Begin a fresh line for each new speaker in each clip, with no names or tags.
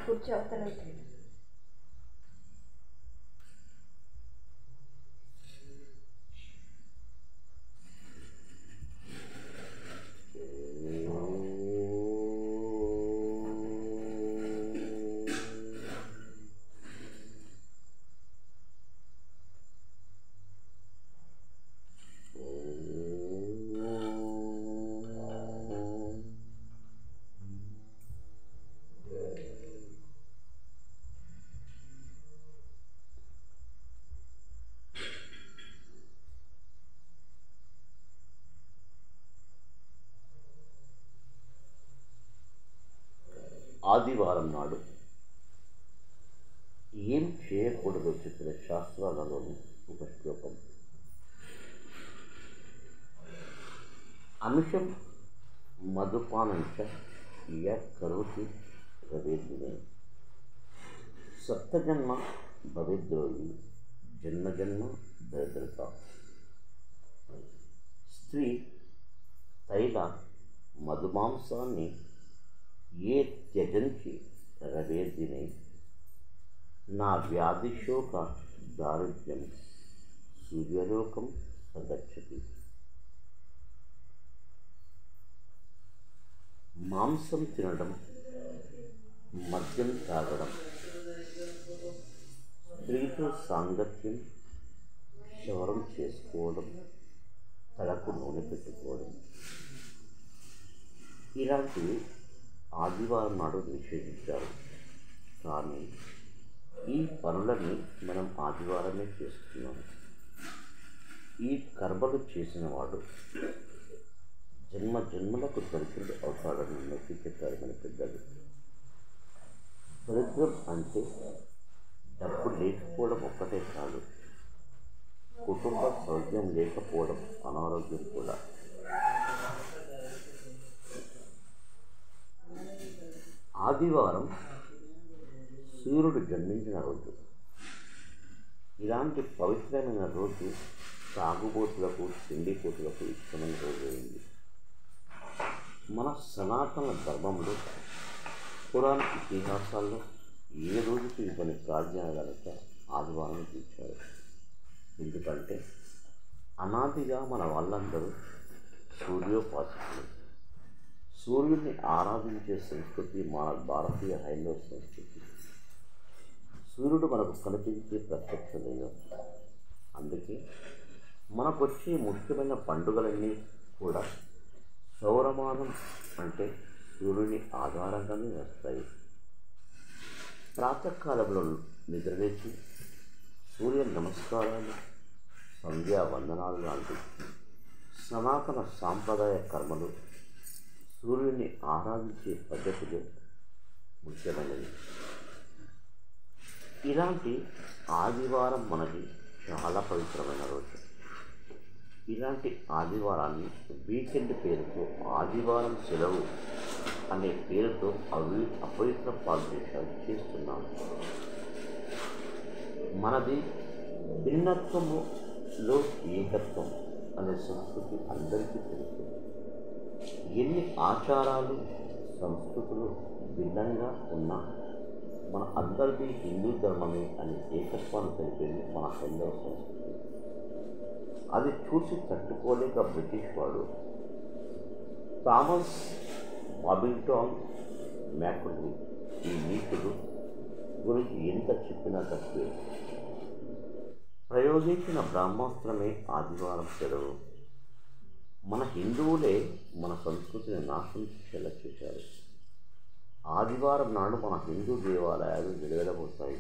కుర్చీ అవతల
ఆదివారం నాడు ఏం చేయకూడదో చెప్పిన శాస్త్రాలలోని ఒక శ్లోకం అంశం మధుపానంచ య కరోతి భవేద్దినే సప్తజన్మ భవేద్రోగి జన్మజన్మ దరిద్రత స్త్రీ తైల మధుమాంసాన్ని ఏ త్యజంచి రవేదిని నా వ్యాధిశోక దారిద్ర్యం సూర్యలోకం సగచ్చతి మాంసం తినడం మద్యం తాగడం స్త్రీతో సాంగత్యం క్షవరం చేసుకోవడం తలకు నూనె పెట్టుకోవడం ఇలాంటివి ఆదివారం నాడు నిషేధించారు కానీ ఈ పనులని మనం ఆదివారమే చేస్తున్నాం ఈ కర్మలు చేసిన వాడు జన్మ జన్మలకు దరిద్రుడు అవుతాడని నొక్కి చెప్పారు మన పెద్దలు దరిద్రం అంటే డబ్బు లేకపోవడం ఒక్కటే కాదు కుటుంబ సౌఖ్యం లేకపోవడం అనారోగ్యం కూడా ఆదివారం సూర్యుడు జన్మించిన రోజు ఇలాంటి పవిత్రమైన రోజు సాగుబోతులకు తిండిపోతులకు ఇష్టమైన రోజు అయింది మన సనాతన ధర్మంలో పురాణ ఇతిహాసాల్లో ఏ రోజుకి ఇవ్వని ప్రాజ్ఞాగలక ఆదివారం తీర్చారు ఎందుకంటే అనాదిగా మన వాళ్ళందరూ సూర్యోపాసకులు సూర్యుడిని ఆరాధించే సంస్కృతి మన భారతీయ హైందవ సంస్కృతి సూర్యుడు మనకు కనిపించే ప్రత్యక్ష దైవం అందుకే మనకు వచ్చే ముఖ్యమైన పండుగలన్నీ కూడా సౌరమానం అంటే సూర్యుని ఆధారంగానే వస్తాయి ప్రాతకాలంలో నిద్రలేచి సూర్య నమస్కారాలు సంధ్యా వందనాలు లాంటి సనాతన సాంప్రదాయ కర్మలు సూర్యుని ఆరాధించే పద్ధతులు ముఖ్యమైనవి ఇలాంటి ఆదివారం మనకి చాలా పవిత్రమైన రోజు ఇలాంటి ఆదివారాన్ని వీకెండ్ పేరుతో ఆదివారం సెలవు అనే పేరుతో అవి అపవిత్ర పాల్దేశాలు చేస్తున్నాము మనది భిన్నత్వములో ఏకత్వం అనే సంస్కృతి అందరికీ తెలుసు ఎన్ని ఆచారాలు సంస్కృతులు భిన్నంగా ఉన్నా మన అందరికీ హిందూ ధర్మమే అని ఏకత్వాన్ని తెలిపింది మన హైందవ సంస్కృతి అది చూసి తట్టుకోలేక బ్రిటిష్ వాడు థామస్ బాబింగ్టాన్ మ్యాకులి ఈ నీతులు గురించి ఎంత చెప్పినా తక్కువే ప్రయోగించిన బ్రహ్మాస్త్రమే ఆదివారం సెలవు మన హిందువులే మన సంస్కృతిని నాశనం చేసేలా చేశారు ఆదివారం నాడు మన హిందూ దేవాలయాలు వెలువడబోతాయి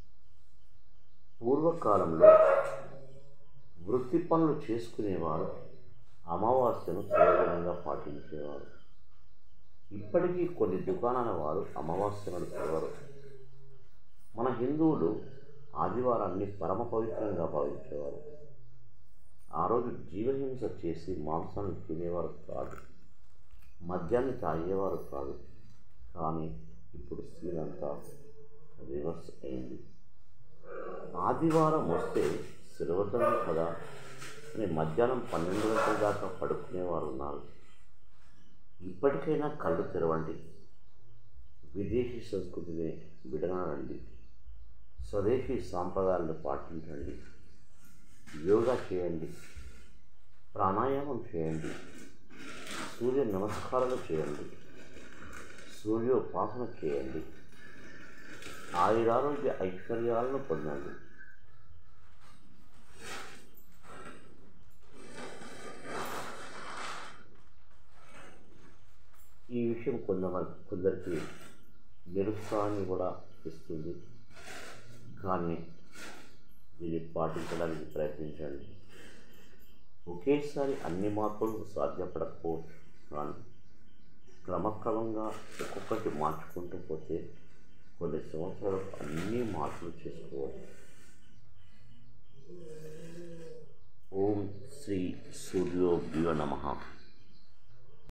పూర్వకాలంలో వృత్తి పనులు చేసుకునేవారు అమావాస్యను సర్వజనంగా పాటించేవారు ఇప్పటికీ కొన్ని దుకాణాల వారు అమావాస్యను తెలవరు మన హిందువులు ఆదివారాన్ని పరమ పవిత్రంగా భావించేవారు ఆ రోజు జీవహింస చేసి మాంసాన్ని తినేవారు కాదు మద్యాన్ని తాగేవారు కాదు కానీ ఇప్పుడు సీన్ అంతా రివర్స్ అయింది ఆదివారం వస్తే సెలవుతనం కదా అని మధ్యాహ్నం పన్నెండు గంటల దాకా పడుకునేవారు ఉన్నారు ఇప్పటికైనా కళ్ళు తెరవండి విదేశీ సంస్కృతిని విడనాడండి స్వదేశీ సాంప్రదాయాలను పాటించండి యోగా చేయండి ప్రాణాయామం చేయండి సూర్య నమస్కారాలు చేయండి సూర్యోపాసన చేయండి ఆయురారోగ్య ఐశ్వర్యాలను పొందండి ఈ విషయం కొంతమంది కొందరికి నిరుత్సాహాన్ని కూడా ఇస్తుంది కానీ దీన్ని పాటించడానికి ప్రయత్నించండి ఒకేసారి అన్ని మార్పులు సాధ్యపడకపోవచ్చు కానీ క్రమక్రమంగా ఒక్కొక్కటి మార్చుకుంటూ పోతే కొన్ని సంవత్సరాలు అన్ని మార్పులు చేసుకోవచ్చు ఓం శ్రీ సూర్యోభ్యో నమ